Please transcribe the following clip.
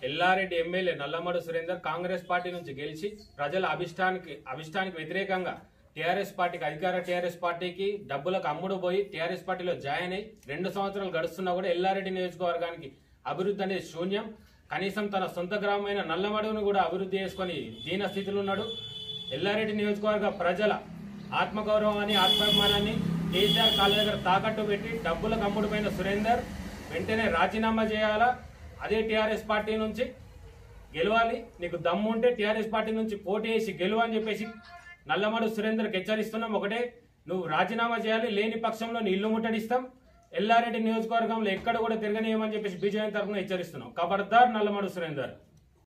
Yellareddy MLA Nallamadu Surender Congress party నుంచి గెలిచి ప్రజల అభిష్టానికి అభిష్టానికి వ్యతిరేకంగా టీఆర్ఎస్ పార్టీకి అధికార టీఆర్ఎస్ పార్టీకి డబ్బులకు అమ్ముడు పోయి టీఆర్ఎస్ పార్టీలో జాయిన్ అయ్యి రెండు సంవత్సరాలు గడుస్తున్నా కూడా ఎల్లారెడ్డి నియోజకవర్గానికి అభివృద్ధి అనేది శూన్యం కనీసం తన సొంత గ్రామమైన నల్లమడుగును కూడా అభివృద్ధి చేసుకొని దీన స్థితిలో ఉన్నాడు ఎల్లారెడ్డి నియోజకవర్గ ప్రజల ఆత్మగౌరవాన్ని ఆత్మాభిమానాన్ని కేసీఆర్ కాళ్ళ దగ్గర తాకట్టు పెట్టి డబ్బులకు అమ్ముడుపోయిన సురేందర్ వెంటనే రాజీనామా చేయాలా అదే టీఆర్ఎస్ పార్టీ నుంచి గెలవాలి నీకు దమ్ము ఉంటే టీఆర్ఎస్ పార్టీ నుంచి పోటీ చేసి గెలువు అని చెప్పేసి నల్లమడు సురేందర్కి హెచ్చరిస్తున్నాం ఒకటే నువ్వు రాజీనామా చేయాలి లేని పక్షంలో నీ ఇల్లు ముట్టడిస్తాం ఎల్లారెడ్డి నియోజకవర్గంలో ఎక్కడ కూడా తిరగనీయమని చెప్పేసి బీజేపీ తరఫున హెచ్చరిస్తున్నాం ఖబర్దార్ నల్లమడు సురేందర్